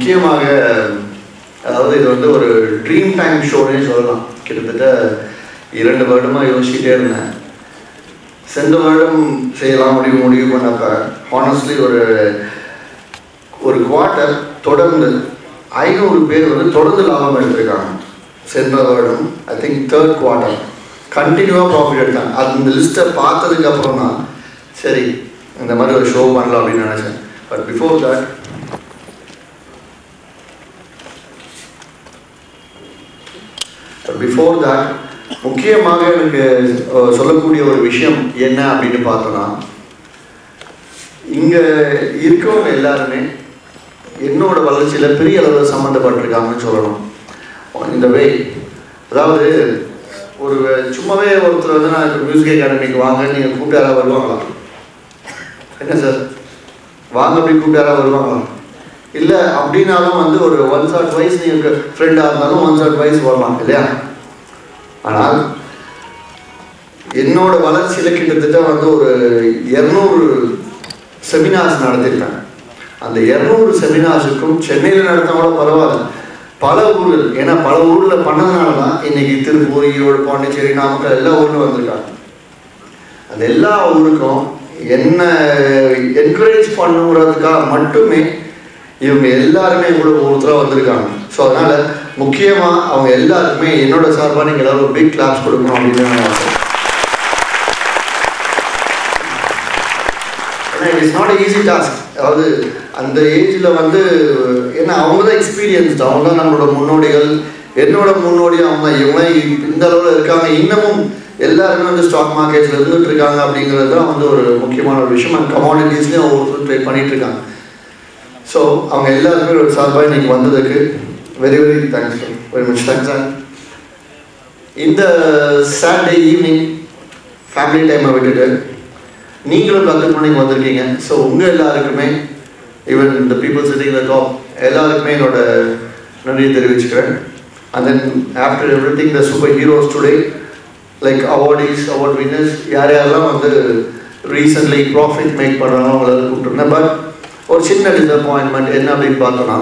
முக்கியமாக அதாவது இது வந்து ஒரு ட்ரீம் டைம் ஷோனே சொல்லலாம் கிட்டத்தட்ட இரண்டு வருடமாக யோசிச்சுட்டே இருந்தேன் சென்ற வருடம் செய்யலாம் முடிவு முடிவு பண்ணப்ப ஹானஸ்ட்லி ஒரு ஒரு குவார்ட்டர் தொடர்ந்து ஐநூறு பேர் வந்து தொடர்ந்து லாபம் எடுத்திருக்காங்க சென்ற வருடம் ஐ திங்க் தேர்ட் குவார்ட்டர் கண்டினியூவாக ப்ராஃபிட் எடுத்தாங்க அது இந்த லிஸ்ட்டை பார்த்ததுக்கு அப்புறம் தான் சரி இந்த மாதிரி ஒரு ஷோ பண்ணலாம் அப்படின்னு நினச்சேன் but before that before that முக்கியமாக எனக்கு அஹ், சொல்லக்கூடிய ஒரு விஷயம் என்ன அப்படின்னு பார்த்தோன்னா இங்கே இருக்கவங்க எல்லாருமே என்னோட வளர்ச்சியில் பெரிய அளவில் சம்மந்தப்பட்டிருக்காங்கன்னு சொல்லணும் இந்த வே அதாவது ஒரு சும்மாவே ஒருத்தர் வந்து நான் இப்போ மியூசிக் அகாடமிக்கு வாங்க நீங்கள் கூப்பிட்டு யாராவது வருவாங்களா என்ன சார் வாங்க அப்படி கூப்பிட்டு யாராவது வருவாங்களா இல்லை அப்படின்னாலும் வந்து ஒரு ஒன் ஷார்ட் வைஸ் நீங்கள் ஃப்ரெண்டாக இருந்தாலும் ஒன் ஷார்ட் வைஸ் வரலாம் இல்லையா ஆனால் என்னோட வளர்ச்சியில் கிட்டத்தட்ட வந்து ஒரு இரநூறு செமினார்ஸ் நடத்திருப்பேன் அந்த இரநூறு செமினார்ஸுக்கும் சென்னையில் நடத்தினோட பரவாயில்ல பல ஊர்கள் ஏன்னா பல ஊரில் பண்ணதுனால தான் இன்னைக்கு திருப்பூர் ஈரோடு பாண்டிச்சேரி நாமக்கல் எல்லா ஊர்லையும் வந்திருக்காங்க அந்த எல்லா ஊருக்கும் என்ன என்கரேஜ் பண்ணுங்கிறதுக்காக மட்டுமே இவங்க எல்லாருமே இவ்வளோ ஒருத்தராக வந்திருக்காங்க ஸோ அதனால முக்கியமாக அவங்க எல்லாருக்குமே என்னோட சார்பாக நீங்கள் எல்லாரும் ஒரு பிக் கிளாப்ஸ் கொடுக்கணும் அப்படின்னு நான் ஆசை ஏன்னா இட்ஸ் நாட் ஈஸி டாஸ்க் அதாவது அந்த ஏஜில் வந்து ஏன்னா அவங்க தான் எக்ஸ்பீரியன்ஸ்டு அவங்க தான் நம்மளோட முன்னோடிகள் என்னோட முன்னோடி அவங்க தான் இவங்களாம் இந்த அளவில் இருக்காங்க இன்னமும் எல்லாருமே வந்து ஸ்டாக் மார்க்கெட்ஸில் இருந்துட்டு இருக்காங்க அப்படிங்கிறது தான் வந்து ஒரு முக்கியமான ஒரு விஷயம் அண்ட் கமாடிட்டிஸ்லேயும் ஒவ்வொருத்தரும் ட்ரேட் பண்ணிட்டு இருக்காங்க ஸோ அவங்க எல்லாருமே ஒரு சார்பாக இன்னைக்கு வந்ததுக்கு very very thanks very much thanks sir இந்த சாட்டர்டே ஈவினிங் ஃபேமிலி டைமை விட்டுட்டு நீங்களும் கற்றுக் மணிக்கு வந்திருக்கீங்க ஸோ உங்கள் எல்லாருக்குமே ஈவன் இந்த பீப்புள் சிட்டிங் டாப் எல்லாருக்குமே என்னோட நன்றியை தெரிவிச்சுக்கிறேன் and then after everything the super heroes today like awardees award winners யார் யாரெல்லாம் வந்து ரீசெண்ட்லி ப்ராஃபிட் மேக் பண்ணுறாங்களோ அவங்கள கூப்பிட்டுருந்தேன் பட் ஒரு சின்ன டிசப்பாயின்மெண்ட் என்ன அப்படின்னு பார்த்தோன்னா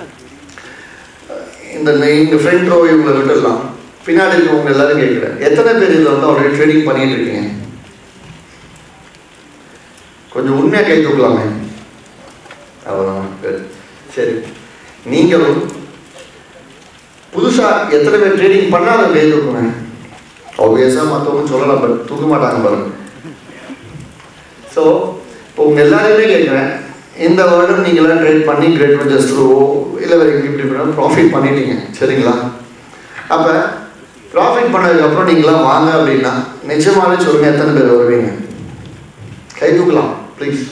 இந்த இந்த ஃப்ரண்ட் ரோ இவங்களை விட்டுடலாம் பின்னாடி இருக்கவங்க எல்லாரும் கேட்குறேன் எத்தனை பேர் இதில் வந்து ஆல்ரெடி ட்ரேடிங் பண்ணிட்டு இருக்கீங்க கொஞ்சம் உண்மையாக கை தூக்கலாமே அவ்வளோதான் good. சரி நீங்களும் புதுசாக எத்தனை பேர் ட்ரேடிங் பண்ணாத கை தூக்குங்க ஆப்வியஸாக மற்றவங்க சொல்லலாம் பட் தூக்க மாட்டாங்க பாருங்க ஸோ இப்போ உங்கள் எல்லாரையுமே கேட்குறேன் இந்த வருடம் நீங்களாம் ட்ரேட் பண்ணி கிரேட் வெஞ்சர்ஸ் த்ரூவோ இல்லை வேறு எங்கே இப்படி பண்ணாலும் ப்ராஃபிட் பண்ணிட்டீங்க சரிங்களா அப்போ ப்ராஃபிட் பண்ணதுக்கப்புறம் நீங்களாம் வாங்க அப்படின்னா நிஜமாவே சொல்லுங்கள் எத்தனை பேர் வருவீங்க கை தூக்கலாம் ப்ளீஸ்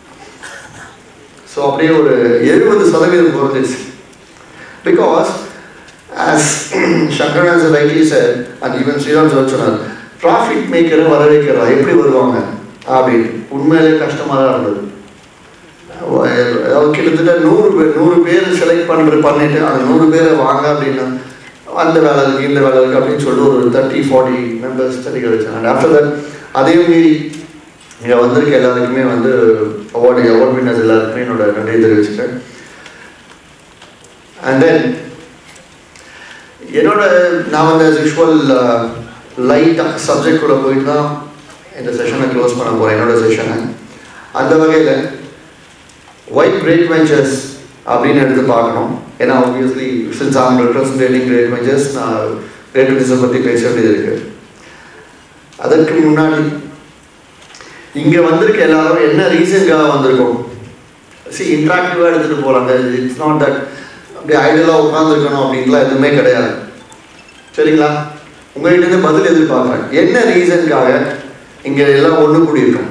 ஸோ அப்படியே ஒரு எழுபது சதவீதம் குறைஞ்சிச்சு because as Sankaranath rightly sir and even Sriram sir சொன்னார் ப்ராஃபிட் மேக்கரை வர வைக்கிறதா எப்படி வருவாங்க அப்படின்னு உண்மையிலே கஷ்டமாக தான் இருந்தது அதாவது கிட்டத்தட்ட நூறு பேர் நூறு பேர் செலக்ட் பண்ணுற பண்ணிட்டு அந்த நூறு பேரை வாங்க அப்படின்னா அந்த வேலை இருக்கு இந்த வேலை இருக்கு அப்படின்னு சொல்லிட்டு ஒரு தேர்ட்டி ஃபார்ட்டி மெம்பர்ஸ் தட்டி கிடைச்சாங்க அண்ட் ஆஃப்டர் தட் அதையும் மீறி இங்கே வந்திருக்க எல்லாருக்குமே வந்து அவார்டு அவார்ட் வின்னர்ஸ் எல்லாருக்குமே என்னோட நன்றியை தெரிவிச்சுக்கிறேன் அண்ட் தென் என்னோட நான் வந்து யூஷுவல் லைட்டாக சப்ஜெக்ட் கூட போயிட்டு தான் இந்த செஷனை க்ளோஸ் பண்ண போகிறேன் என்னோட செஷனை அந்த வகையில் ஒயிட் கிரேட் வெஞ்சர்ஸ் அப்படின்னு எடுத்து பார்க்கணும் ஏன்னா obviously since am representing great ventures நான் கிரேட் வெஞ்சர்ஸை பற்றி பேச வேண்டியது இருக்குது அதற்கு முன்னாடி இங்கே வந்திருக்க எல்லாரும் என்ன ரீசனுக்காக வந்திருக்கோம் சி இன்ட்ராக்டிவாக எடுத்துகிட்டு போகிறாங்க இட்ஸ் நாட் தட் அப்படி ஐடியலாக உட்காந்துருக்கணும் அப்படின்லாம் எதுவுமே கிடையாது சரிங்களா உங்கள்கிட்ட பதில் எதிர்பார்க்குறேன் என்ன ரீசனுக்காக இங்கே எல்லாம் ஒன்று கூடியிருக்கோம்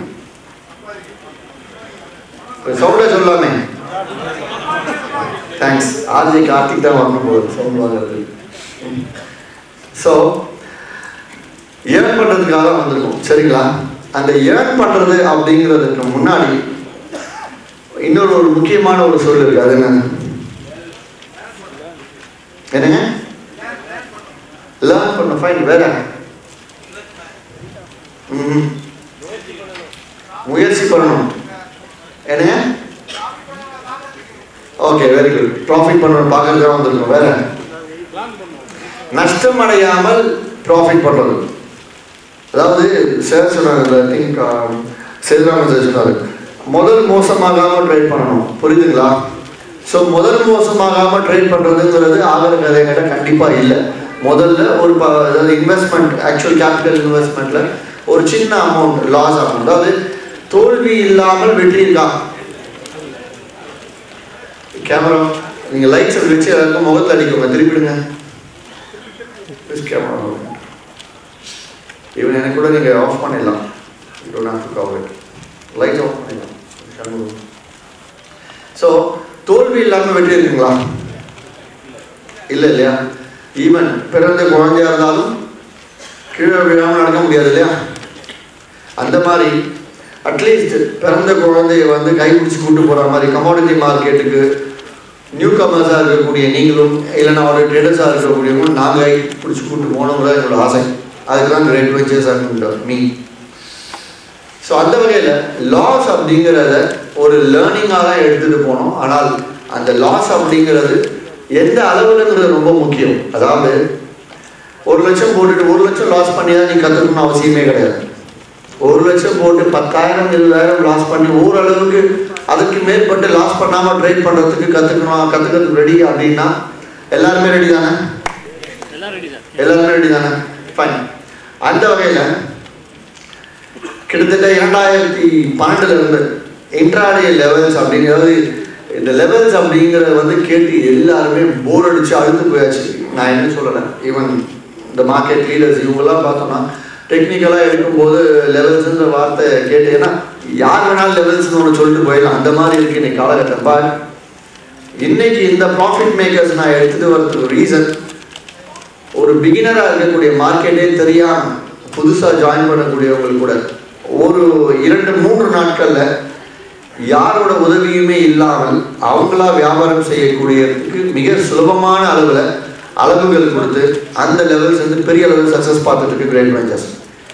சவுண்டாக சொல்லாமே தேங்க்ஸ் ஆர்ஜி கார்த்திக் தான் வரணும் போகுது சவுண்ட் வாங்குறது ஸோ ஏர்ன் பண்ணுறதுக்காக தான் வந்திருக்கோம் சரிங்களா அந்த ஏர்ன் பண்ணுறது அப்படிங்கிறதுக்கு முன்னாடி இன்னொரு ஒரு முக்கியமான ஒரு சொல் இருக்கு அது என்ன என்னங்க லேர்ன் பண்ண ஃபைன் வேற ம் முயற்சி பண்ணணும் என்னங்க oh okay very good profit பண்ணுற பார்க்கறது தான் வந்திருக்கோம் வேற நஷ்டம் அடையாமல் ப்ராஃபிட் பண்ணுறது அதாவது சார் சொன்னார் ஐ திங்க் சேதுராமன் சார் சொன்னார் முதல் மோசமாகாமல் ட்ரேட் பண்ணணும் புரியுதுங்களா ஸோ முதல் மோசமாகாமல் ட்ரேட் பண்ணுறதுங்கிறது ஆகிற கதைகிட்ட கண்டிப்பாக இல்லை முதல்ல ஒரு ப அதாவது இன்வெஸ்ட்மெண்ட் ஆக்சுவல் கேபிட்டல் இன்வெஸ்ட்மெண்ட்டில் ஒரு சின்ன அமௌண்ட் லாஸ் ஆகும் அதாவது தோல்வி இல்லாமல் வெற்றி இருக்கா கேமரா நீங்கள் லைட்ஸ் வச்சு எல்லாருக்கும் முகத்தில் அடிக்கோங்க திருப்பிடுங்க கேமரா ஈவன் எனக்கு கூட நீங்கள் ஆஃப் பண்ணிடலாம் don't have to cover light off பண்ணிடலாம் ஸோ தோல்வி இல்லாமல் வெற்றி இருக்குங்களா இல்லை இல்லையா ஈவன் பிறந்த குழந்தையா இருந்தாலும் கீழே விழாமல் நடக்க முடியாது இல்லையா அந்த மாதிரி அட்லீஸ்ட் பிறந்த குழந்தைய வந்து கைப்பிடிச்சு கூட்டு போகிற மாதிரி கமாடிட்டி மார்க்கெட்டுக்கு நியூ கமர்ஸாக இருக்கக்கூடிய நீங்களும் இல்லைன்னா ஒரு ட்ரேடர்ஸாக இருக்கக்கூடியவங்களும் நாங்கள் கை பிடிச்சி கூட்டு போகணுங்கிறது என்னோட ஆசை அதுக்கு தான் great ventures and me so அந்த வகையில் லாஸ் அப்படிங்கிறத ஒரு லேர்னிங்காக தான் எடுத்துகிட்டு போனோம் ஆனால் அந்த லாஸ் அப்படிங்கிறது எந்த அளவுலங்கிறது ரொம்ப முக்கியம் அதாவது ஒரு லட்சம் போட்டுட்டு ஒரு லட்சம் லாஸ் பண்ணி தான் நீ கற்றுக்கணும்னு அவசியமே கிடையாது ஒரு லட்சம் போட்டு பத்தாயிரம் இருபதாயிரம் லாஸ் பண்ணி ஓரளவுக்கு அதுக்கு மேற்பட்டு லாஸ் பண்ணாமல் ட்ரைட் பண்ணுறதுக்கு கற்றுக்கணும் கற்றுக்கிறதுக்கு ரெடி அப்படின்னா எல்லாருமே ரெடி தானே எல்லாருமே ரெடி தானே ஃபைன் அந்த வகையில் கிட்டத்தட்ட இரண்டாயிரத்தி பன்னெண்டுல இருந்து இன்ட்ராடே லெவல்ஸ் அப்படிங்கிறது இந்த லெவல்ஸ் அப்படிங்கிறத வந்து கேட்டு எல்லாருமே போர் அடிச்சு அழுத்து போயாச்சு நான் என்ன சொல்லலை ஈவன் இந்த மார்க்கெட் லீடர்ஸ் இவங்கெல்லாம் பார்த்தோம்னா டெக்னிக்கலாக எடுக்கும்போது லெவல்ஸுன்ற வார்த்தை கேட்டு ஏன்னா யார் வேணாலும் லெவல்ஸ்னு ஒன்று சொல்லிட்டு போயிடலாம் அந்த மாதிரி இருக்கு இன்னைக்கு காலகட்டம் பட் இன்னைக்கு இந்த ப்ராஃபிட் மேக்கர்ஸ் நான் எடுத்துட்டு வரதுக்கு ரீசன் ஒரு பிகினராக இருக்கக்கூடிய மார்க்கெட்டே தெரியாம புதுசாக ஜாயின் பண்ணக்கூடியவங்களுக்கு கூட ஒரு இரண்டு மூன்று நாட்களில் யாரோட உதவியுமே இல்லாமல் அவங்களா வியாபாரம் செய்யக்கூடியதுக்கு மிக சுலபமான அளவில் அளவுகள் கொடுத்து அந்த லெவல்ஸ் வந்து பெரிய அளவில் சக்ஸஸ் பார்த்துட்டு இருக்கு கிரேட் வெஞ்சர்ஸ்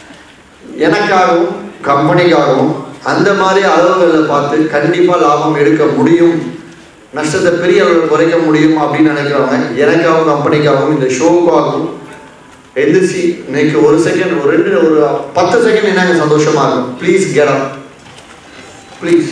எனக்காகவும் கம்பெனிக்காகவும் அந்த மாதிரி அளவுகளில் பார்த்து கண்டிப்பாக லாபம் எடுக்க முடியும் நஷ்டத்தை பெரிய அளவில் குறைக்க முடியும் அப்படின்னு நினைக்கிறவங்க எனக்காகவும் கம்பெனிக்காகவும் இந்த ஷோவுக்காகவும் எந்திரிச்சு இன்னைக்கு ஒரு செகண்ட் ஒரு ரெண்டு ஒரு பத்து செகண்ட் என்னங்க சந்தோஷமா இருக்கும் ப்ளீஸ் கெட் அப் ப்ளீஸ்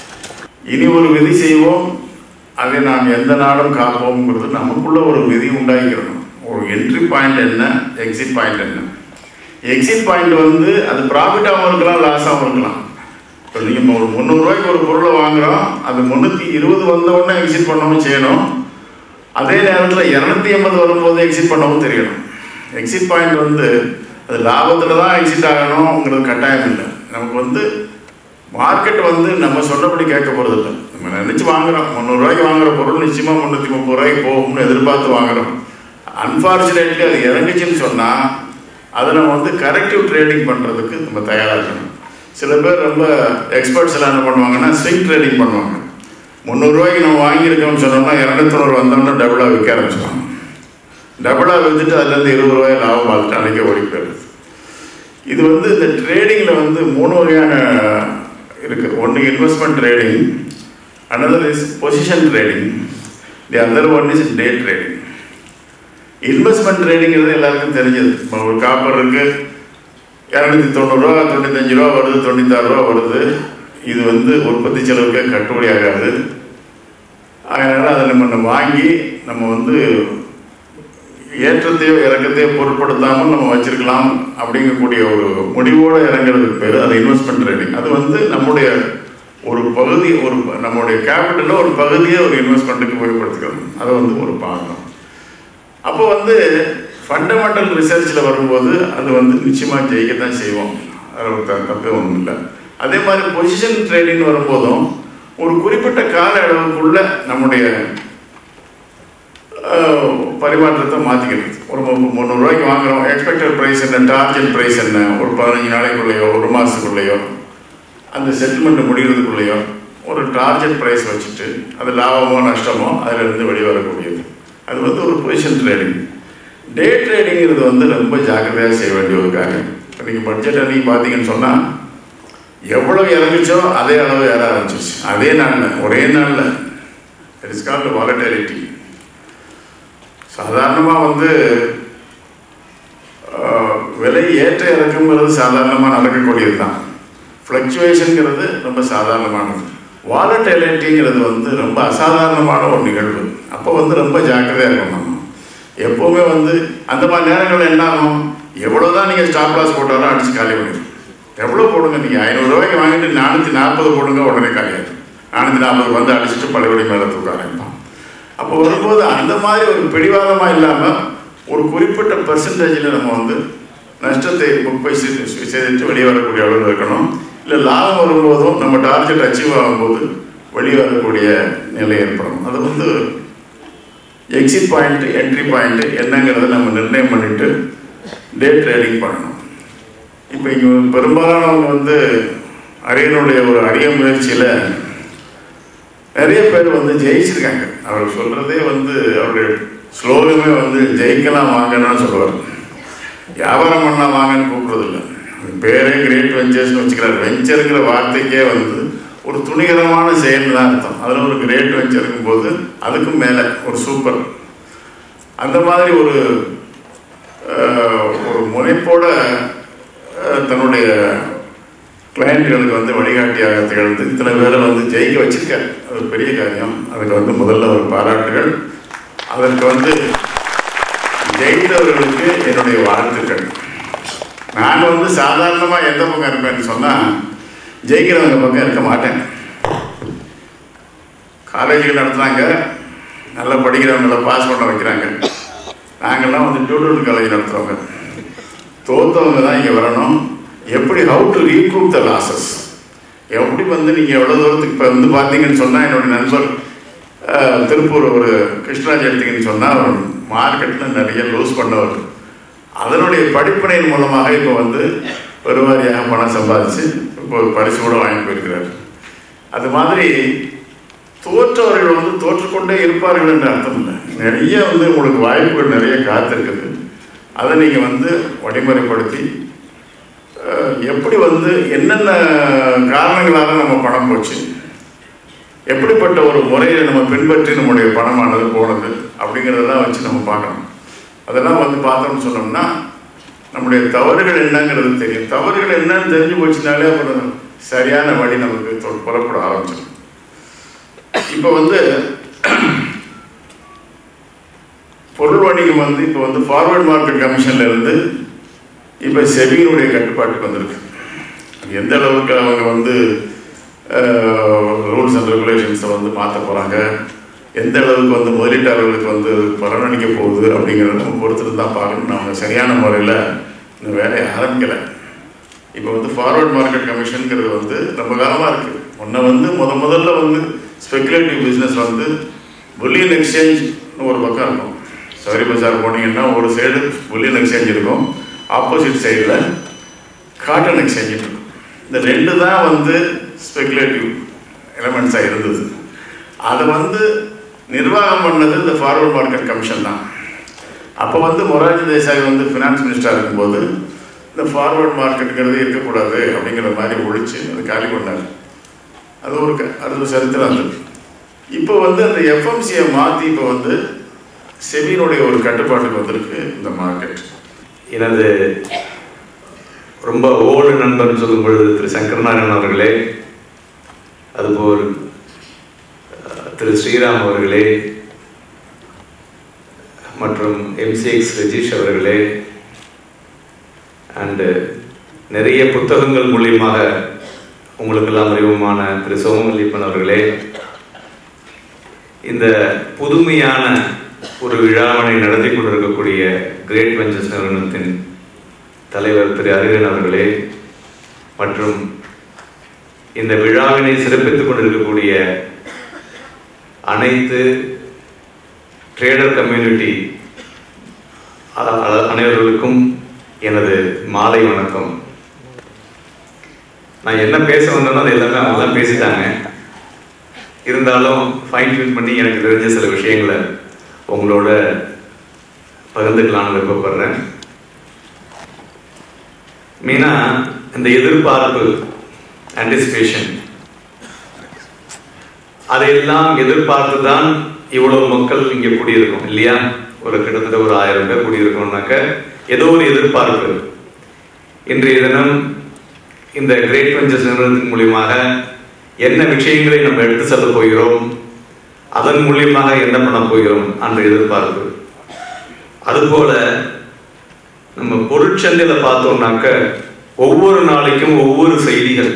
இனி ஒரு விதி செய்வோம் அதை நாம் எந்த நாளும் காப்போம்ங்கிறது நமக்குள்ள ஒரு விதி உண்டாக்கிக்கணும் ஒரு என்ட்ரி பாயிண்ட் என்ன எக்ஸிட் பாயிண்ட் என்ன எக்ஸிட் பாயிண்ட் வந்து அது ப்ராஃபிட்டாகவும் இருக்கலாம் லாஸாகவும் இருக்கலாம் இப்போ நீங்கள் ஒரு முந்நூறுரூவாய்க்கு ஒரு பொருளை வாங்குறோம் அது முந்நூற்றி இருபது வந்த உடனே எக்ஸிட் பண்ணவும் செய்யணும் அதே நேரத்தில் இரநூத்தி எண்பது வரும்போது எக்ஸிட் பண்ணவும் தெரியணும் எக்ஸிட் பாயிண்ட் வந்து அது லாபத்தில் தான் எக்ஸிட் ஆகணுங்கிறது கட்டாயம் இல்லை நமக்கு வந்து மார்க்கெட் வந்து நம்ம சொன்னபடி கேட்க போகிறது இல்லை நம்ம நினச்சி வாங்குறோம் முந்நூறுரூவாய்க்கு வாங்குற பொருள் நிச்சயமாக முந்நூற்றி முப்பது ரூபாய்க்கு போகும்னு எதிர்பார்த்து வாங்குறோம் அன்ஃபார்ச்சுனேட்லி அது இறங்குச்சுன்னு சொன்னால் அதை நம்ம வந்து கரெக்டிவ் ட்ரேடிங் பண்ணுறதுக்கு நம்ம தயாராக இருக்கணும் சில பேர் ரொம்ப எக்ஸ்பர்ட்ஸ் எல்லாம் என்ன பண்ணுவாங்கன்னா ஸ்விங் ட்ரேடிங் பண்ணுவாங்க முந்நூறுரூவாய்க்கு நம்ம வாங்கியிருக்கோம்னு சொன்னோம்னா இரநூத்தொண்ணூறு வந்தோம்னா டபுளாக விற்க ஆரம்பிச்சிடுவாங்க டபுளாக விற்றுட்டு அதுலேருந்து இருபது ரூபாய் லாபம் பார்த்துட்டு அன்றைக்கே ஓடி போயிடுது இது வந்து இந்த ட்ரேடிங்கில் வந்து மூணு வகையான இருக்குது ஒன்று investment trading another is position trading the other one is day trading investment ட்ரேடிங்கிறது எல்லாருக்கும் தெரிஞ்சது இப்போ ஒரு காப்பர் இருக்குது இரநூத்தி தொண்ணூறுரூவா தொண்ணூத்தஞ்சு ரூபா வருது தொண்ணூத்தாறு ரூபா வருது இது வந்து உற்பத்தி செலவுக்கே கட்டுப்படி ஆகாது அதனால் அதை நம்ம நம்ம வாங்கி நம்ம வந்து ஏற்றத்தையோ இறக்கத்தையோ பொருட்படுத்தாமல் நம்ம வச்சிருக்கலாம் அப்படிங்கக்கூடிய ஒரு முடிவோடு இறங்குறதுக்கு பேர் அது இன்வெஸ்ட்மெண்ட் ட்ரேடிங் அது வந்து நம்முடைய ஒரு பகுதி ஒரு நம்மளுடைய கேபிட்டலில் ஒரு பகுதியை ஒரு இன்வெஸ்ட்மெண்ட்டுக்கு உபயோகப்படுத்திக்கணும் அது வந்து ஒரு பாகம் அப்போ வந்து ஃபண்டமெண்டல் ரிசர்ச்சில் வரும்போது அது வந்து நிச்சயமாக ஜெயிக்கத்தான் செய்வோம் அதில் ஒரு த- தப்பே ஒன்றும் இல்லை அதே மாதிரி பொசிஷன் ட்ரேடிங் வரும்போதும் ஒரு குறிப்பிட்ட கால அளவுக்குள்ள நம்முடைய அஹ், பரிமாற்றத்தை மாற்றிக்கிறது ஒரு மு- முந்நூறுரூவாய்க்கு வாங்குறோம் எக்ஸ்பெக்டட் ப்ரைஸ் என்ன டார்கெட் ப்ரைஸ் என்ன ஒரு பதினஞ்சு நாளைக்குள்ளேயோ ஒரு மாதத்துக்குள்ளேயோ அந்த செட்டில்மெண்ட் முடிகிறதுக்குள்ளேயோ ஒரு டார்கெட் ப்ரைஸ் வச்சுட்டு அது லாபமோ நஷ்டமோ அதிலிருந்து வெளிவரக்கூடியது அது வந்து ஒரு பொசிஷன் ட்ரேடிங் டே ட்ரேடிங்கிறது வந்து ரொம்ப ஜாக்கிரதையாக செய்ய வேண்டிய ஒரு காரியம் இப்போ நீங்கள் பட்ஜெட் அன்றைக்கி பார்த்தீங்கன்னு சொன்னால் எவ்வளவு இறங்குச்சோ அதே அளவு ஏற ஆரம்பிச்சிச்சு அதே நாளில் ஒரே நாளில் இட் இஸ் கால்டு வாலட்டிலிட்டி சாதாரணமாக வந்து ஆஹ், விலை ஏற்ற இறக்கங்கிறது சாதாரணமாக நடக்கக்கூடியது தான் ஃப்ளக்சுவேஷனுங்கிறது ரொம்ப சாதாரணமானது வாலட்டிலிட்டிங்கிறது வந்து ரொம்ப அசாதாரணமான ஒரு நிகழ்வு அப்போ வந்து ரொம்ப ஜாக்கிரதையாக இருக்கணும் நம்ம எப்போவுமே வந்து அந்த மாதிரி நேரங்களில் என்ன ஆகும் எவ்வளோ தான் நீங்கள் ஸ்டாப் லாஸ் போட்டாலும் அடிச்சு காலி பண்ணிடும் எவ்வளோ போடுங்க நீங்கள் ஐநூறுரூவாய்க்கு வாங்கிட்டு நானூற்றி நாற்பது போடுங்க உடனே காலியாகும் நானூற்றி நாற்பது வந்து அடிச்சுட்டு பழையபடி மேலே தூக்க ஆரம்பிப்பான் அப்போ வரும்போது அந்த மாதிரி ஒரு பிடிவாதமாக இல்லாமல் ஒரு குறிப்பிட்ட பர்சன்டேஜில் நம்ம வந்து நஷ்டத்தை புக் பை செய்துட்டு வெளியே வரக்கூடிய அளவில் இருக்கணும் இல்லை லாபம் வரும்போதும் நம்ம டார்கெட் அச்சீவ் ஆகும்போது வெளியே வரக்கூடிய நிலை ஏற்படும் அது வந்து எக்ஸிட் பாயிண்ட் என்ட்ரி பாயிண்ட் என்னங்கிறத நம்ம நிர்ணயம் பண்ணிட்டு டே ட்ரேடிங் பண்ணணும் இப்போ இங்கே பெரும்பாலானவங்க வந்து அரியனுடைய ஒரு அரிய முயற்சியில் நிறைய பேர் வந்து ஜெயிச்சிருக்காங்க அவர் சொல்கிறதே வந்து அவருடைய ஸ்லோகமே வந்து ஜெயிக்கலாம் வாங்கன்னு சொல்லுவார் வியாபாரம் பண்ணலாம் வாங்கன்னு கூப்பிடுறதில்ல பேரே கிரேட் வெஞ்சர்ஸ்னு வச்சுக்கிறார் வெஞ்சருங்கிற வார்த்தைக்கே வந்து ஒரு துணிகரமான செயல் தான் அர்த்தம் அதில் ஒரு கிரேட் வெஞ்சர் இருக்கும்போது அதுக்கும் மேலே ஒரு சூப்பர் அந்த மாதிரி ஒரு அஹ், ஒரு முனைப்போட அஹ், தன்னுடைய கிளையண்ட்களுக்கு வந்து வழிகாட்டியாக திகழ்ந்து இத்தனை பேரை வந்து ஜெயிக்க வச்சிருக்காரு அது ஒரு பெரிய காரியம் அதுக்கு வந்து முதல்ல ஒரு பாராட்டுகள் அதற்கு வந்து ஜெயித்தவர்களுக்கு என்னுடைய வாழ்த்துக்கள் நான் வந்து சாதாரணமாக எந்த பக்கம் இருப்பேன்னு சொன்னால் ஜெயிக்கிறவங்க பக்கம் இருக்க மாட்டேன் காலேஜுகள் நடத்துகிறாங்க நல்லா படிக்கிறவங்கள பாஸ் பண்ண வைக்கிறாங்க நாங்கள்லாம் வந்து டியூட்டர் காலேஜ் நடத்துகிறவங்க தோத்தவங்க தான் இங்கே வரணும் எப்படி how to reprove the losses எப்படி வந்து நீங்கள் எவ்வளோ தூரத்துக்கு இப்போ வந்து பார்த்தீங்கன்னு சொன்னால் என்னுடைய நண்பர் அஹ், திருப்பூர் ஒரு கிருஷ்ணராஜ் எடுத்தீங்கன்னு சொன்னால் அவர் மார்க்கெட்டில் நிறைய லூஸ் பண்ணவர் அதனுடைய படிப்பினையின் மூலமாக இப்போ வந்து பெருவாரியாக பணம் சம்பாதிச்சு இப்போ ஒரு பரிசு கூட வாங்கி போயிருக்கிறார் அது மாதிரி தோற்றவர்கள் வந்து தோற்றுக்கொண்டே இருப்பார்கள் என்ற அர்த்தம் இல்லை நிறைய வந்து உங்களுக்கு வாய்ப்புகள் நிறைய காத்திருக்குது அதை நீங்கள் வந்து வழிமுறைப்படுத்தி அஹ், எப்படி வந்து என்னென்ன காரணங்களால நம்ம பணம் போச்சு எப்படிப்பட்ட ஒரு முறையை நம்ம பின்பற்றி நம்முடைய பணமானது போனது அப்படிங்கிறதெல்லாம் வச்சு நம்ம பார்க்கணும் அதெல்லாம் வந்து பார்த்தோம்னு சொன்னோம்னா நம்முடைய தவறுகள் என்னங்கிறது தெரியும் தவறுகள் என்னன்னு தெரிஞ்சு போச்சுனாலே அப்புறம் சரியான வழி நமக்கு தொ- புறப்பட ஆரம்பிச்சிடும் இப்போ வந்து பொருள் வணிகம் வந்து இப்போ வந்து ஃபார்வர்ட் மார்க்கெட் கமிஷன்ல இருந்து இப்போ செபியினுடைய கட்டுப்பாட்டுக்கு வந்திருக்கு அது எந்த அளவுக்கு அவங்க வந்து ரூல்ஸ் அண்ட் ரெகுலேஷன்ஸை வந்து மாற்ற போகிறாங்க எந்த அளவுக்கு வந்து முதலீட்டாளர்களுக்கு வந்து பலனளிக்க போகுது அப்படிங்கிறத நம்ம பொறுத்துட்டு தான் பார்க்கணும் அவங்க சரியான முறையில் இன்னும் வேலையை ஆரம்பிக்கலை இப்போ வந்து ஃபார்வர்ட் மார்க்கெட் கமிஷனுங்கிறது வந்து ரொம்ப காலமாக இருக்குது முன்ன வந்து முத முதல்ல வந்து ஸ்பெகுலேட்டிவ் பிஸ்னஸ் வந்து புல்லியன் எக்ஸ்சேஞ்ச்னு ஒரு பக்கம் இருக்கும் சவரி பஜார் போனீங்கன்னா ஒரு சைடு புல்லியன் எக்ஸ்சேஞ்ச் இருக்கும் ஆப்போசிட் சைடில் காட்டன் எக்ஸ்சேஞ்ச் இருக்கும் இந்த ரெண்டு தான் வந்து ஸ்பெகுலேட்டிவ் எலமெண்ட்ஸாக இருந்தது அதை வந்து நிர்வாகம் பண்ணது இந்த ஃபார்வர்ட் மார்க்கெட் கமிஷன் தான் அப்போ வந்து மொரார்ஜி தேசாய் வந்து ஃபினான்ஸ் மினிஸ்டராக இருக்கும்போது இந்த ஃபார்வர்ட் மார்க்கெட்டுங்கிறது இருக்கக்கூடாது அப்படிங்கிற மாதிரி ஒழிச்சு அது காலி பண்ணார் அது ஒரு க- அது ஒரு சரித்திரம் அது இப்போ வந்து அந்த எஃப்எம்சியை மாற்றி இப்போ வந்து செபியினுடைய ஒரு கட்டுப்பாட்டுக்கு வந்திருக்கு இந்த மார்க்கெட் எனது ரொம்ப ஓல்டு நண்பர்னு சொல்லும் பொழுது திரு சங்கரநாராயணன் அவர்களே அதுபோல் அஹ், திரு ஸ்ரீராம் அவர்களே மற்றும் எம்சிஎக்ஸ் ரஜீஷ் அவர்களே அண்டு நிறைய புத்தகங்கள் மூலியமாக உங்களுக்கெல்லாம் அறிமுகமான திரு சோமலிப்பன் அவர்களே இந்த புதுமையான ஒரு விழாவினை நடத்தி கொண்டிருக்கக்கூடிய கிரேட் வெஞ்சர்ஸ் நிறுவனத்தின் தலைவர் திரு அறிவன் அவர்களே மற்றும் இந்த விழாவினை சிறப்பித்துக் கொண்டிருக்கக்கூடிய அனைத்து ட்ரேடர் கம்யூனிட்டி அ- அ- அனைவர்களுக்கும் எனது மாலை வணக்கம் நான் என்ன பேச வந்தேனோ அது எல்லாமே அவங்க தான் பேசிட்டாங்க இருந்தாலும் ஃபைன் டியூன் பண்ணி எனக்கு தெரிஞ்ச சில விஷயங்களை உங்களோட பகிர்ந்துக்கலாம்னு விருப்பப்படுறேன் மெயினாக இந்த எதிர்பார்ப்பு ஆன்டிசிபேஷன் அதையெல்லாம் எதிர்பார்த்து தான் இவ்வளவு மக்கள் இங்கே குடியிருக்கோம் இல்லையா ஒரு கிட்டத்தட்ட ஒரு ஆயிரம் பேர் குடியிருக்கோம்னாக்க ஏதோ ஒரு எதிர்பார்ப்பு இன்றைய தினம் இந்த கிரேட் வெஞ்சர்ஸ் நிறுவனத்தின் மூலியமாக என்ன விஷயங்களை நம்ம எடுத்து செல்ல போகிறோம் அதன் மூலியமாக என்ன பண்ண போகிறோம் என்ற எதிர்பார்ப்பு அதுபோல நம்ம பொருட்சந்தையில பார்த்தோம்னாக்க ஒவ்வொரு நாளைக்கும் ஒவ்வொரு செய்திகள்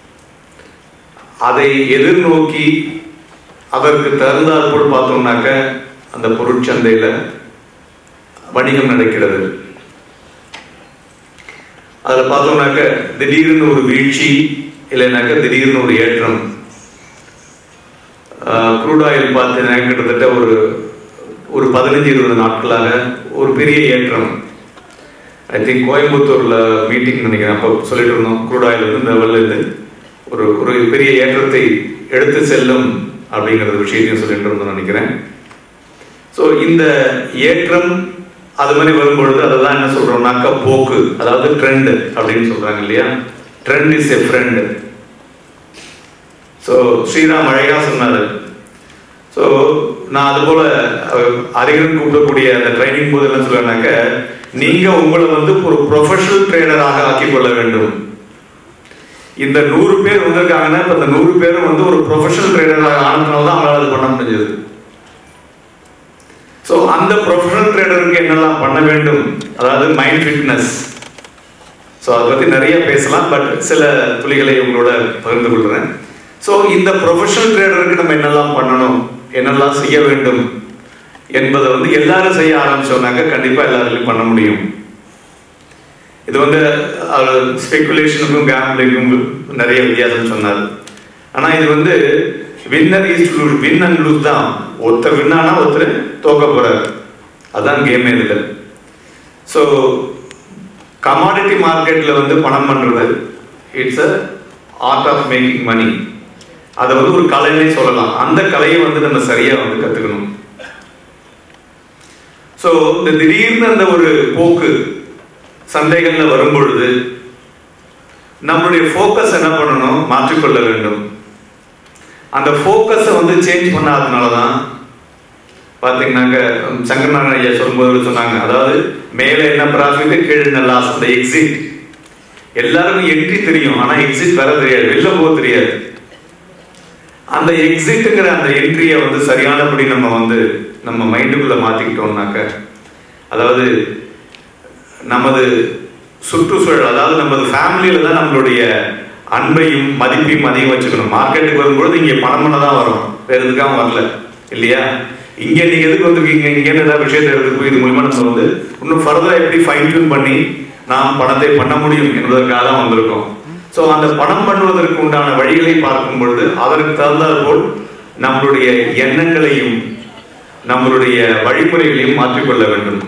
அதை எதிர்நோக்கி அதற்கு தகுந்தாற்போல் பார்த்தோம்னாக்க அந்த பொருட்சந்தையில வணிகம் நடக்கிறது அதுல பார்த்தோம்னாக்க திடீர்னு ஒரு வீழ்ச்சி இல்லைனாக்க திடீர்னு ஒரு ஏற்றம் க்ரூட் ஆயில் பார்த்தீங்கன்னா கிட்டத்தட்ட ஒரு ஒரு பதினஞ்சு இருபது நாட்களாக ஒரு பெரிய ஏற்றம் ஐ திங்க் கோயம்புத்தூர்ல மீட்டிங் நினைக்கிறேன் அப்போ சொல்லிட்டு இருந்தோம் க்ரூட் ஆயில் வந்து இந்த லெவல்ல இருந்து ஒரு ஒரு பெரிய ஏற்றத்தை எடுத்து செல்லும் அப்படிங்கிற விஷயத்தையும் சொல்லிட்டு இருந்தோம் நினைக்கிறேன் ஸோ இந்த ஏற்றம் அது மாதிரி வரும்பொழுது அதை தான் என்ன சொல்றோம்னாக்கா போக்கு அதாவது ட்ரெண்ட் அப்படின்னு சொல்றாங்க இல்லையா trend is a friend so Sriram அழகா சொன்னாரு ஸோ நான் அது போல அறிஞர் கூப்பிடக்கூடிய அந்த ட்ரைனிங் போது என்ன சொல்லுவேன்னாக்க நீங்க உங்களை வந்து ஒரு ப்ரொஃபஷனல் ட்ரேடராக ஆக்கிக் கொள்ள வேண்டும் இந்த நூறு பேர் வந்திருக்காங்கன்னா இப்ப இந்த நூறு பேரும் வந்து ஒரு ப்ரொஃபஷனல் ட்ரேடராக ஆனதுனால தான் அவங்களால அது பண்ண முடிஞ்சது ஸோ அந்த ப்ரொஃபஷனல் ட்ரேடருக்கு என்னெல்லாம் பண்ண வேண்டும் அதாவது மைண்ட் ஃபிட்னஸ் ஸோ அதை பற்றி நிறைய பேசலாம் பட் சில துளிகளை உங்களோட பகிர்ந்து கொள்கிறேன் ஸோ இந்த ப்ரொஃபஷனல் ட்ரேடருக்கு நம்ம என்னெல்லாம் பண்ணணும் என்னெல்லாம் செய்ய வேண்டும் என்பதை வந்து எல்லாரும் செய்ய ஆரம்பிச்சோம்னாக்க கண்டிப்பாக எல்லாருக்கும் பண்ண முடியும் இது வந்து ஸ்பெகுலேஷனுக்கும் கேம்பிளிங்கும் நிறைய வித்தியாசம் சொன்னார் ஆனால் இது வந்து winner is win and lose தான் ஒருத்தர் வின்னானா ஒருத்தர் தோக்க போறாரு அதான் கேமே இதில் ஸோ கமாடிட்டி மார்க்கெட்ல வந்து பணம் பண்றது it's a art of making money அதை வந்து ஒரு கலைன்னே சொல்லலாம் அந்த கலையை வந்து நம்ம சரியா வந்து கத்துக்கணும் ஸோ இந்த திடீர்னு அந்த ஒரு போக்கு சந்தைகள்ல வரும் பொழுது நம்மளுடைய ஃபோக்கஸ் என்ன பண்ணணும் மாற்றிக்கொள்ள வேண்டும் அந்த ஃபோக்கஸை வந்து சேஞ்ச் பண்ணாததுனால தான் பார்த்தீங்கன்னாக்க சங்கரநாராயண ஐயா சொல்லும்போது சொன்னாங்க அதாவது மேலே என்ன ப்ராஃபிட் கீழே என்ன லாஸ் அந்த எக்ஸிட் எல்லாருக்கும் என்ட்ரி தெரியும் ஆனால் எக்ஸிட் வர தெரியாது வெளில போக தெரியாது அந்த எக்ஸிட்டுங்கிற அந்த என்ட்ரியை வந்து சரியானபடி நம்ம வந்து நம்ம மைண்டுக்குள்ள மாத்திக்கிட்டோம்னாக்க அதாவது நமது சுற்றுச்சூழல் அதாவது நமது ஃபேமிலியில தான் நம்மளுடைய அன்பையும் மதிப்பையும் அதிகம் வச்சுக்கணும் மார்க்கெட்டுக்கு வரும்பொழுது இங்கே பணம் பண்ண தான் வரும் வேற எதுக்காக வரல இல்லையா இங்கே நீங்க எதுக்கு வந்திருக்கீங்க இங்கே ஏதாவது விஷயத்தை எடுத்து போய் இது மூலியமா நம்ம வந்து இன்னும் ஃபர்தரா எப்படி ஃபைன் டியூன் பண்ணி நாம் பணத்தை பண்ண முடியும் என்பதற்காக தான் வந்திருக்கோம் ஸோ அந்த பணம் பண்ணுவதற்கு உண்டான வழிகளை பார்க்கும் பொழுது அதற்கு தகுந்தாற் போல் நம்மளுடைய எண்ணங்களையும் நம்மளுடைய வழிமுறைகளையும் மாற்றிக்கொள்ள வேண்டும்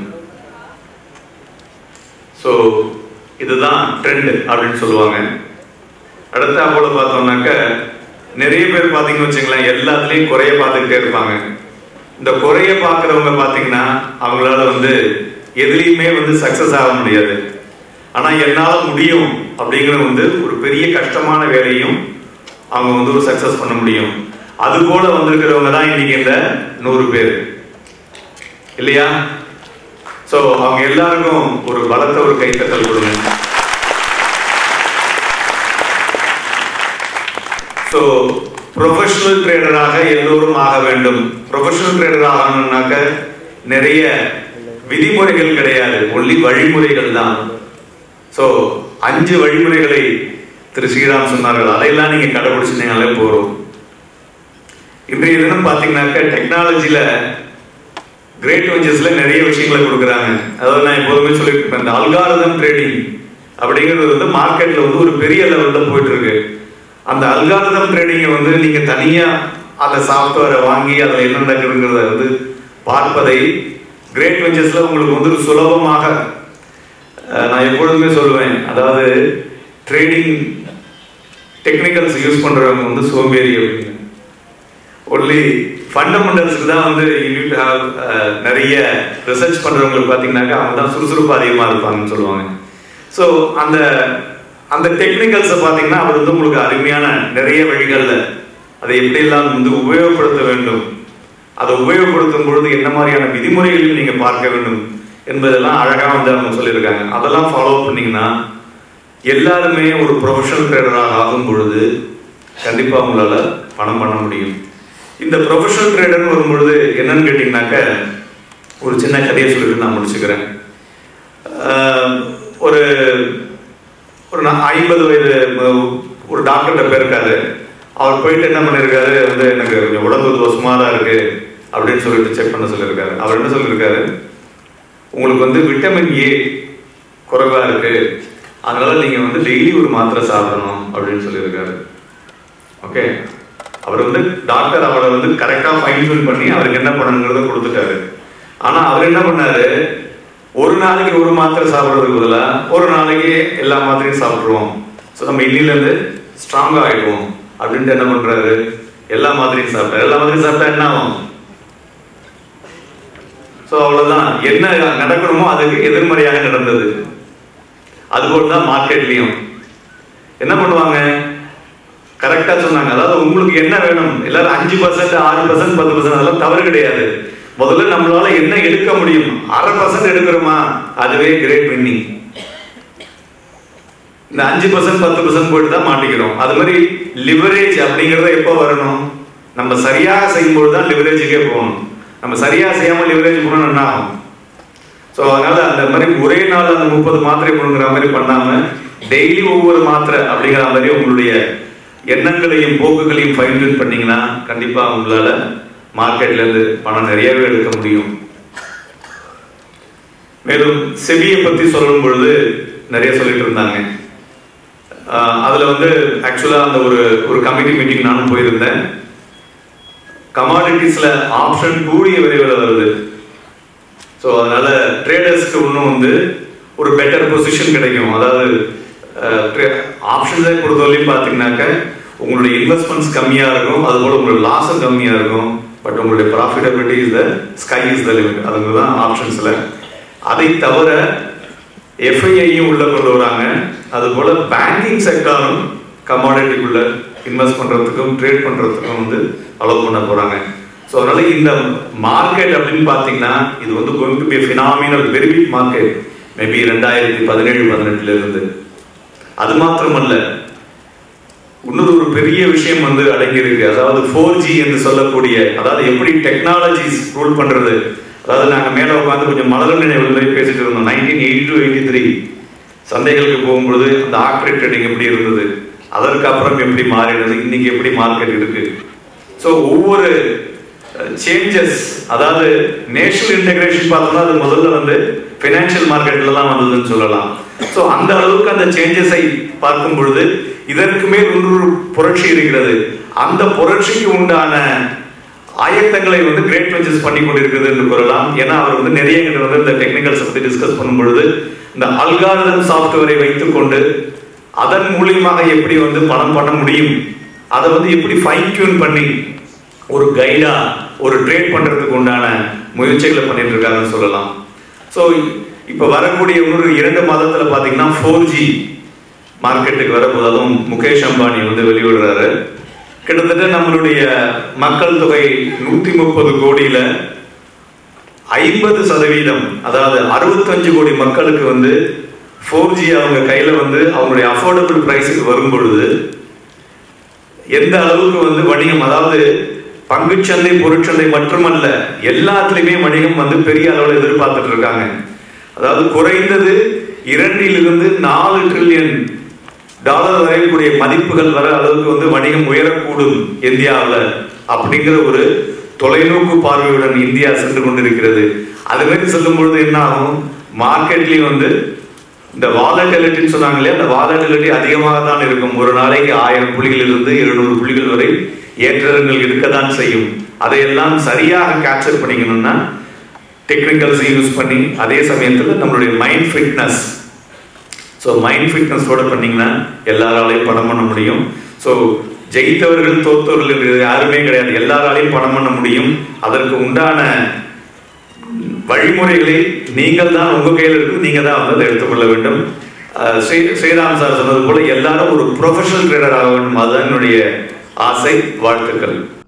ஸோ இதுதான் ட்ரெண்ட் அப்படின்னு சொல்லுவாங்க அடுத்த போல பார்த்தோம்னாக்க நிறைய பேர் பார்த்தீங்கன்னு வச்சுங்களேன் எல்லாத்துலேயும் குறைய பார்த்துக்கிட்டே இருப்பாங்க இந்த குறைய பார்க்குறவங்க பார்த்தீங்கன்னா அவங்களால வந்து எதுலேயுமே வந்து சக்ஸஸ் ஆக முடியாது ஆனால் என்னால் முடியும் அப்படிங்கிறது வந்து ஒரு பெரிய கஷ்டமான வேலையும் அவங்க வந்து ஒரு சக்ஸஸ் பண்ண முடியும் அது போல வந்திருக்கிறவங்க தான் இன்னைக்கு இந்த நூறு பேர் இல்லையா ஸோ அவங்க எல்லாருக்கும் ஒரு பலத்த ஒரு கைத்தட்டல் கொடுங்க ஸோ ப்ரொஃபஷனல் ட்ரேடராக எல்லோரும் ஆக வேண்டும் ப்ரொஃபஷனல் ட்ரேடர் ஆகணும்னாக்க நிறைய விதிமுறைகள் கிடையாது ஒன்லி வழிமுறைகள் தான் ஸோ அஞ்சு வழிமுறைகளை திரு ஸ்ரீராம் சொன்னார்கள் அதையெல்லாம் நீங்க கடைபிடிச்சிருந்தீங்களே போறோம் இன்றைய தினம் பார்த்தீங்கன்னாக்க டெக்னாலஜியில கிரேட் வெஞ்சர்ஸ்ல நிறைய விஷயங்களை கொடுக்குறாங்க அதாவது நான் எப்போதுமே சொல்லியிருப்பேன் இந்த அல்காரதம் ட்ரேடிங் அப்படிங்கிறது வந்து மார்க்கெட்ல வந்து ஒரு பெரிய லெவல்ல போயிட்டு இருக்கு அந்த அல்காரதம் ட்ரேடிங்கை வந்து நீங்க தனியா அந்த சாஃப்ட்வேரை வாங்கி அதில் என்ன நடக்குதுங்கிறத வந்து பார்ப்பதை கிரேட் வெஞ்சர்ஸ்ல உங்களுக்கு வந்து ஒரு சுலபமாக அஹ், நான் எப்பொழுதுமே சொல்லுவேன் அதாவது ட்ரேடிங் டெக்னிக்கல்ஸ் யூஸ் பண்றவங்க வந்து சோம்பேறி அப்படின்னு ஒன்லி ஃபண்டமெண்டல்ஸ்க்கு தான் வந்து யூனிட் ஹாவ் நிறைய ரிசர்ச் பண்றவங்களுக்கு பார்த்தீங்கன்னாக்கா அவங்க தான் சுறுசுறுப்பு அதிகமாக இருப்பாங்கன்னு சொல்லுவாங்க ஸோ அந்த அந்த டெக்னிக்கல்ஸை பார்த்தீங்கன்னா அவர் வந்து உங்களுக்கு அருமையான நிறைய வழிகளில் அதை எப்படியெல்லாம் வந்து உபயோகப்படுத்த வேண்டும் அதை உபயோகப்படுத்தும் பொழுது என்ன மாதிரியான விதிமுறைகளையும் நீங்க பார்க்க வேண்டும் என்பதெல்லாம் அழகா வந்து அவங்க சொல்லியிருக்காங்க அதெல்லாம் ஃபாலோ பண்ணீங்கன்னா எல்லாருமே ஒரு ப்ரொஃபஷனல் ட்ரேடராக ஆகும் பொழுது கண்டிப்பா உங்களால பணம் பண்ண முடியும் இந்த ப்ரொஃபஷனல் ட்ரேடர்னு வரும்பொழுது என்னன்னு கேட்டிங்கனாக்க ஒரு சின்ன கதையை சொல்லிட்டு நான் முடிச்சுக்கிறேன் ஆஹ் ஒரு ஒரு நா- ஐம்பது வயது ம- ஒரு டாக்டர்கிட்ட போயிருக்காரு அவர் போயிட்டு என்ன பண்ணியிருக்காரு வந்து எனக்கு கொஞ்சம் உடம்பு தோஷமா தான் இருக்கு அப்படின்னு சொல்லிட்டு செக் பண்ண சொல்லியிருக்காரு அவர் என்ன சொல்லியிருக்காரு உங்களுக்கு வந்து விட்டமின் ஏ குறைவா இருக்கு அதனால நீங்க வந்து டெய்லி ஒரு மாத்திரை சாப்பிடணும் அப்படின்னு சொல்லியிருக்காரு ஓகே அவர் வந்து டாக்டர் அவரை வந்து கரெக்டா ஃபைன் டியூன் பண்ணி அவருக்கு என்ன பண்ணணுங்கிறத கொடுத்துட்டாரு ஆனா அவர் என்ன பண்ணாரு ஒரு நாளைக்கு ஒரு மாத்திரை சாப்பிடுறதுக்கு பதிலா ஒரு நாளைக்கு எல்லா மாத்திரையும் சாப்பிடுவோம் ஸோ நம்ம இன்னில இருந்து ஸ்ட்ராங்கா ஆயிடுவோம் அப்படின்ட்டு என்ன பண்றாரு எல்லா மாத்திரையும் சாப்பிட்டாரு எல்லா மாத்திரையும் சாப்பிட்டா என்ன ஆகும் ஸோ அவ்வளவுதான் என்ன நடக்கணுமோ அதுக்கு எதிர்மறையாக நடந்தது அதுபோல் தான் மார்க்கெட்லயும் என்ன பண்ணுவாங்க கரெக்டா சொன்னாங்க அதாவது உங்களுக்கு என்ன வேணும் எல்லாரும் அஞ்சு பர்சன்ட் ஆறு பர்சன்ட் பத்து பர்சன்ட் அதெல்லாம் தவறு கிடையாது முதல்ல நம்மளால என்ன எடுக்க முடியும் அரை பர்சன்ட் எடுக்கிறோமா அதுவே கிரேட் வின்னிங் இந்த அஞ்சு பர்சன்ட் பத்து பர்சன்ட் போயிட்டு தான் மாட்டிக்கிறோம் அது மாதிரி லிவரேஜ் அப்படிங்கறத எப்போ வரணும் நம்ம சரியாக செய்யும்போது தான் லிவரேஜுக்கே போகணும் நம்ம சரியா செய்யாம லிவரேஜ் போனா என்ன ஆகும் ஸோ அதனால அந்த மாதிரி ஒரே நாள் அந்த முப்பது மாத்திரை போடுங்கிற மாதிரி பண்ணாம டெய்லி ஒவ்வொரு மாத்திரை அப்படிங்கிற மாதிரி உங்களுடைய எண்ணங்களையும் போக்குகளையும் ஃபைன் டியூன் பண்ணீங்கன்னா கண்டிப்பா உங்களால மார்க்கெட்ல இருந்து பணம் நிறையவே எடுக்க முடியும் மேலும் செபியை பத்தி சொல்லும் பொழுது நிறைய சொல்லிட்டு இருந்தாங்க ஆஹ் அதுல வந்து ஆக்சுவலா அந்த ஒரு ஒரு கமிட்டி மீட்டிங் நானும் போயிருந்தேன் கமாடிட்டிஸ்ல ஆப்ஷன் கூடிய விரைவில் வருது ஸோ அதனால ட்ரேடர்ஸ்க்கு இன்னும் வந்து ஒரு பெட்டர் பொசிஷன் கிடைக்கும் அதாவது ஆப்ஷன்ஸை பொறுத்தவரையும் பார்த்தீங்கன்னாக்க உங்களுடைய இன்வெஸ்ட்மெண்ட்ஸ் கம்மியாக இருக்கும் அதுபோல் உங்களோட லாஸும் கம்மியாக இருக்கும் பட் உங்களுடைய profitability is the sky is the limit அதுங்க தான் ஆப்ஷன்ஸில் அதை தவிர எஃப்ஐஐயும் உள்ள கொண்டு வராங்க அதுபோல் பேங்கிங் செக்டாரும் கமாடிட்டிக்குள்ள இன்வெஸ்ட் பண்ணுறதுக்கும் ட்ரேட் பண்ணுறதுக்கும் வந்து அலோவ் பண்ண போகிறாங்க ஸோ அதனால இந்த மார்க்கெட் அப்படின்னு பார்த்தீங்கன்னா இது வந்து going to be phenomenal very big market maybe ரெண்டாயிரத்தி பதினேழு பதினெட்டுல இருந்து அது மாத்திரமல்ல இன்னொரு ஒரு பெரிய விஷயம் வந்து அடங்கியிருக்கு அதாவது ஃபோர் ஜி என்று சொல்லக்கூடிய அதாவது எப்படி டெக்னாலஜிஸ் ரூல் பண்றது அதாவது நாங்க மேல உட்காந்து கொஞ்சம் மலர் நினைவு மாதிரி பேசிட்டு இருந்தோம் nineteen eighty two eighty three சந்தைகளுக்கு போகும்பொழுது அந்த ஆக்ரேட் ட்ரேடிங் எப்படி இருந்தது அதற்கு அப்புறம் எப்படி மாறினது இன்னைக்கு எப்படி மார்க்கெட் இருக்கு ஸோ ஒவ்வொரு சேஞ்சஸ் அதாவது நேஷனல் இன்டெகிரேஷன் பார்த்தோம்னா அது முதல்ல வந்து ஃபினான்ஷியல் மார்க்கெட்ல தான் வந்ததுன்னு சொல்லலாம் ஸோ அந்த அளவுக்கு அந்த சேஞ்சஸை பார்க்கும் பொழுது இதற்கு மேல் இன்னொரு புரட்சி இருக்கிறது அந்த புரட்சிக்கு உண்டான ஆயத்தங்களை வந்து கிரேட் வெஞ்சர்ஸ் பண்ணி கொண்டிருக்கிறது என்று கூறலாம் ஏன்னா அவர் வந்து நிறைய எங்கிட்ட வந்து இந்த டெக்னிக்கல்ஸ் பத்தி டிஸ்கஸ் பண்ணும் பொழுது இந்த அல்காரிதம் சாஃப்ட்வேரை வைத்துக்கொண்டு அதன் மூலியமாக எப்படி வந்து பணம் பண்ண முடியும் அதை வந்து எப்படி ஃபைன் டியூன் பண்ணி ஒரு கைடா ஒரு ட்ரேட் பண்றதுக்கு உண்டான முயற்சிகளை பண்ணிட்டு இருக்காங்கன்னு சொல்லலாம் ஸோ இப்போ வரக்கூடிய இன்னொரு இரண்டு மாதத்துல பாத்தீங்கன்னா ஃபோர் ஜி மார்க்கெட்டுக்கு வரப்போது அதுவும் முகேஷ் அம்பானி வந்து வெளியிடுறாரு கிட்டத்தட்ட நம்மளுடைய மக்கள் தொகை நூத்தி முப்பது கோடியில ஐம்பது சதவீதம் அதாவது அறுபத்தஞ்சு கோடி மக்களுக்கு வந்து ஃபோர் ஜி அவங்க கையில வந்து அவங்களுடைய அஃபோர்டபுள் பிரைஸுக்கு வரும் பொழுது எந்த அளவுக்கு வந்து வணிகம் அதாவது பங்குச்சந்தை பொருட்சந்தை மட்டுமல்ல எல்லாத்துலயுமே வணிகம் வந்து பெரிய அளவில் எதிர்பார்த்துட்டு இருக்காங்க அதாவது குறைந்தது இரண்டிலிருந்து நாலு ட்ரில்லியன் டாலர் வரைக்கூடிய மதிப்புகள் வர அளவுக்கு வந்து வணிகம் உயரக்கூடும் இந்தியாவில் அப்படிங்கிற ஒரு தொலைநோக்கு பார்வையுடன் இந்தியா சென்று கொண்டிருக்கிறது அது மாதிரி சொல்லும் பொழுது என்ன ஆகும் மார்க்கெட்லயும் வந்து இந்த வாலட்டிலிட்டின்னு சொன்னாங்க இல்லையா அந்த வாலட்டிலிட்டி அதிகமாக தான் இருக்கும் ஒரு நாளைக்கு ஆயிரம் புள்ளிகள் இருந்து இருநூறு புள்ளிகள் வரை ஏற்றங்கள் இருக்கத்தான் செய்யும் அதையெல்லாம் சரியாக கேப்சர் பண்ணிக்கணும்னா டெக்னிக்கல்ஸ் யூஸ் பண்ணி அதே சமயத்தில் நம்மளுடைய மைண்ட் ஃபிட்னஸ் ஸோ மைண்ட் ஃபிட்னஸோட பண்ணீங்கன்னா எல்லாராலையும் பணம் பண்ண முடியும் ஸோ ஜெயித்தவர்கள் தோத்தவர்கள் என்று யாருமே கிடையாது எல்லாராலையும் பணம் பண்ண முடியும் அதற்கு உண்டான வழிமுறைகளை நீங்கள் தான் உங்க கையில் இருக்கு நீங்க தான் வந்து அதை எடுத்துக்கொள்ள வேண்டும் அஹ் ஸ்ரீ ஸ்ரீராம் சார் சொன்னது போல எல்லாரும் ஒரு ப்ரொஃபஷனல் ட்ரேடர் ஆக வேண்டும் அதுதான் என்னுடைய ஆசை வாழ்த்துக்கள்